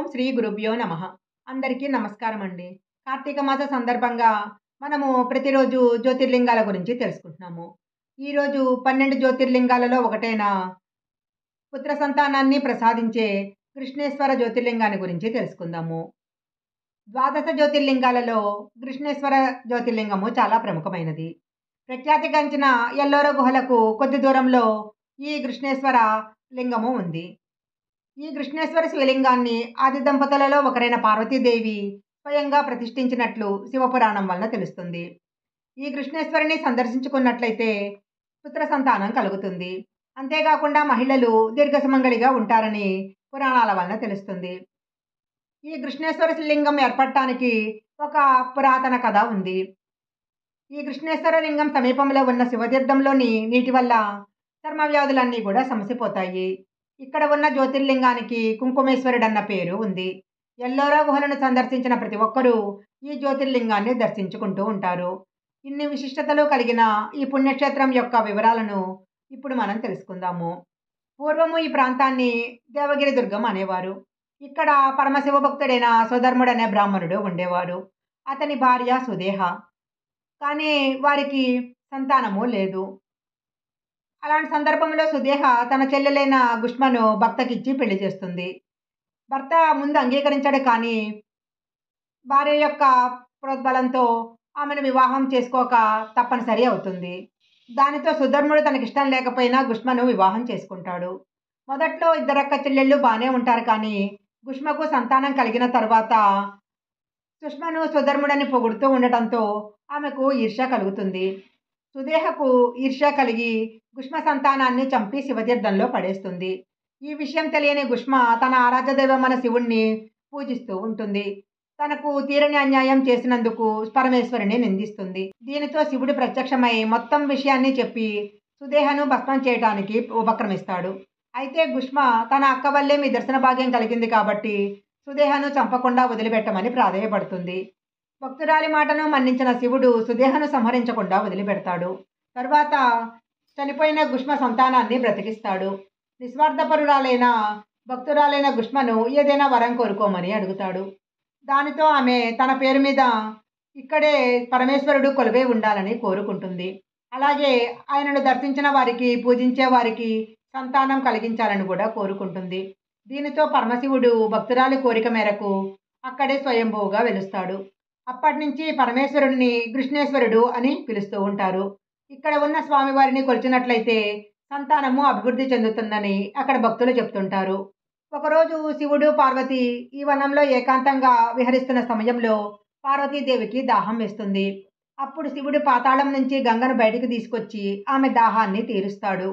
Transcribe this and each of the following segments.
ఓం శ్రీ గురుభ్యో నమ అందరికీ నమస్కారం అండి కార్తీక మాస సందర్భంగా మనము ప్రతిరోజు జ్యోతిర్లింగాల గురించి తెలుసుకుంటున్నాము ఈరోజు పన్నెండు జ్యోతిర్లింగాలలో ఒకటైన పుత్ర సంతానాన్ని ప్రసాదించే కృష్ణేశ్వర జ్యోతిర్లింగాన్ని గురించి తెలుసుకుందాము ద్వాదశ జ్యోతిర్లింగాలలో కృష్ణేశ్వర జ్యోతిర్లింగము చాలా ప్రముఖమైనది ప్రఖ్యాతిగాంచిన ఎల్లోర గుహలకు కొద్ది దూరంలో ఈ కృష్ణేశ్వర లింగము ఉంది ఈ కృష్ణేశ్వర శివలింగాన్ని ఆది దంపతులలో ఒకరైన పార్వతీదేవి స్వయంగా ప్రతిష్ఠించినట్లు శివపురాణం వలన తెలుస్తుంది ఈ కృష్ణేశ్వరిని సందర్శించుకున్నట్లయితే పుత్ర సంతానం కలుగుతుంది అంతేకాకుండా మహిళలు దీర్ఘసుమంగళిగా ఉంటారని పురాణాల వలన తెలుస్తుంది ఈ కృష్ణేశ్వర లింగం ఏర్పడటానికి ఒక పురాతన కథ ఉంది ఈ కృష్ణేశ్వర లింగం సమీపంలో ఉన్న శివతీర్థంలోని నీటి వల్ల చర్మ వ్యాధులన్నీ కూడా సమసిపోతాయి ఇక్కడ ఉన్న జ్యోతిర్లింగానికి కుంకుమేశ్వరుడు అన్న పేరు ఉంది ఎల్లోరా గుహలను సందర్శించిన ప్రతి ఒక్కరూ ఈ జ్యోతిర్లింగాన్ని దర్శించుకుంటూ ఉంటారు ఇన్ని విశిష్టతలు కలిగిన ఈ పుణ్యక్షేత్రం యొక్క వివరాలను ఇప్పుడు మనం తెలుసుకుందాము పూర్వము ఈ ప్రాంతాన్ని దేవగిరి దుర్గం అనేవారు ఇక్కడ పరమశివ భక్తుడైన సుధర్ముడు అనే బ్రాహ్మణుడు ఉండేవాడు అతని భార్య సుదేహ కానీ వారికి సంతానము లేదు అలాంటి సందర్భంలో సుదేహ తన చెల్లెలైన గుష్మను భర్తకిచ్చి పెళ్లి చేస్తుంది భర్త ముందు అంగీకరించాడు కానీ భార్య యొక్క ప్రోద్బలంతో ఆమెను వివాహం చేసుకోక తప్పనిసరి అవుతుంది దానితో సుధర్ముడు తనకిష్టం లేకపోయినా గుష్మను వివాహం చేసుకుంటాడు మొదట్లో ఇద్దరక్క చెల్లెళ్ళు బాగానే ఉంటారు కానీ గుష్మకు సంతానం కలిగిన తర్వాత సుష్మను సుధర్ముడని పొగుడుతూ ఉండటంతో ఆమెకు ఈర్ష్య కలుగుతుంది సుదేహకు ఈర్ష్య కలిగి గుష్మ సంతానాన్ని చంపి శివతీర్థంలో పడేస్తుంది ఈ విషయం తెలియని గుష్మ తన ఆరాధ్యదైవమైన శివుణ్ణి పూజిస్తూ ఉంటుంది తనకు తీరని అన్యాయం చేసినందుకు పరమేశ్వరిని నిందిస్తుంది దీనితో శివుడు ప్రత్యక్షమై మొత్తం విషయాన్ని చెప్పి సుదేహను భస్మం చేయడానికి ఉపక్రమిస్తాడు అయితే గుష్మ తన అక్క వల్లే మీ దర్శన భాగ్యం కలిగింది కాబట్టి సుదేహను చంపకుండా వదిలిపెట్టమని ప్రాధేయపడుతుంది భక్తురాలి మాటను మన్నించిన శివుడు సుదేహను సంహరించకుండా వదిలిపెడతాడు తరువాత చనిపోయిన గుష్మ సంతానాన్ని బ్రతికిస్తాడు నిస్వార్థపరురాలైన భక్తురాలైన గుష్మను ఏదైనా వరం కోరుకోమని అడుగుతాడు దానితో ఆమె తన పేరు మీద ఇక్కడే పరమేశ్వరుడు కొలువై ఉండాలని కోరుకుంటుంది అలాగే ఆయనను దర్శించిన వారికి పూజించే వారికి సంతానం కలిగించాలని కూడా కోరుకుంటుంది దీనితో పరమశివుడు భక్తురాలి కోరిక మేరకు అక్కడే స్వయంభూగా వెలుస్తాడు అప్పటి నుంచి పరమేశ్వరుడిని కృష్ణేశ్వరుడు అని పిలుస్తూ ఉంటారు ఇక్కడ ఉన్న స్వామివారిని కొలిచినట్లయితే సంతానము అభివృద్ధి చెందుతుందని అక్కడ భక్తులు చెప్తుంటారు ఒకరోజు శివుడు పార్వతి ఈ వనంలో ఏకాంతంగా విహరిస్తున్న సమయంలో పార్వతీదేవికి దాహం వేస్తుంది అప్పుడు శివుడు పాతాళం నుంచి గంగను బయటికి తీసుకొచ్చి ఆమె దాహాన్ని తీరుస్తాడు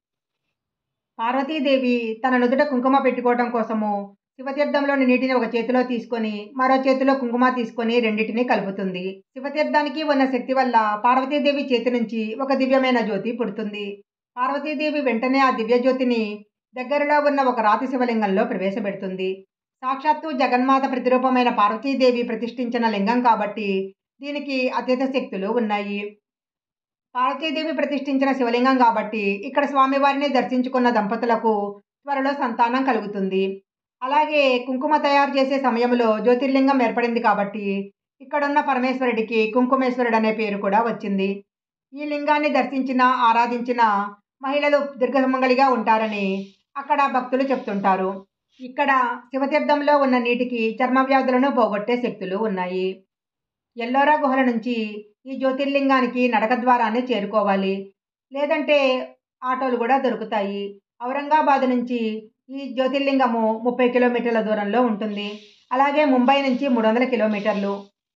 పార్వతీదేవి తన నుదుట కుంకుమ పెట్టుకోవడం కోసము శివతీర్థంలోని నీటిని ఒక చేతిలో తీసుకొని మరో చేతిలో కుంకుమ తీసుకొని రెండింటిని కలుపుతుంది శివతీర్థానికి ఉన్న శక్తి వల్ల పార్వతీదేవి చేతి నుంచి ఒక దివ్యమైన జ్యోతి పుడుతుంది పార్వతీదేవి వెంటనే ఆ దివ్య జ్యోతిని దగ్గరలో ఉన్న ఒక రాతి శివలింగంలో ప్రవేశపెడుతుంది సాక్షాత్తు జగన్మాత ప్రతిరూపమైన పార్వతీదేవి ప్రతిష్ఠించిన లింగం కాబట్టి దీనికి అతీత శక్తులు ఉన్నాయి పార్వతీదేవి ప్రతిష్ఠించిన శివలింగం కాబట్టి ఇక్కడ స్వామివారిని దర్శించుకున్న దంపతులకు త్వరలో సంతానం కలుగుతుంది అలాగే కుంకుమ తయారు చేసే సమయంలో జ్యోతిర్లింగం ఏర్పడింది కాబట్టి ఇక్కడున్న పరమేశ్వరుడికి కుంకుమేశ్వరుడు అనే పేరు కూడా వచ్చింది ఈ లింగాన్ని దర్శించిన ఆరాధించిన మహిళలు దీర్ఘసుమంగళిగా ఉంటారని అక్కడ భక్తులు చెప్తుంటారు ఇక్కడ శివతీర్థంలో ఉన్న నీటికి చర్మ వ్యాధులను పోగొట్టే శక్తులు ఉన్నాయి ఎల్లోరా గుహల నుంచి ఈ జ్యోతిర్లింగానికి నడక ద్వారానే చేరుకోవాలి లేదంటే ఆటోలు కూడా దొరుకుతాయి ఔరంగాబాద్ నుంచి ఈ జ్యోతిర్లింగము ముప్పై కిలోమీటర్ల దూరంలో ఉంటుంది అలాగే ముంబై నుంచి మూడు వందల కిలోమీటర్లు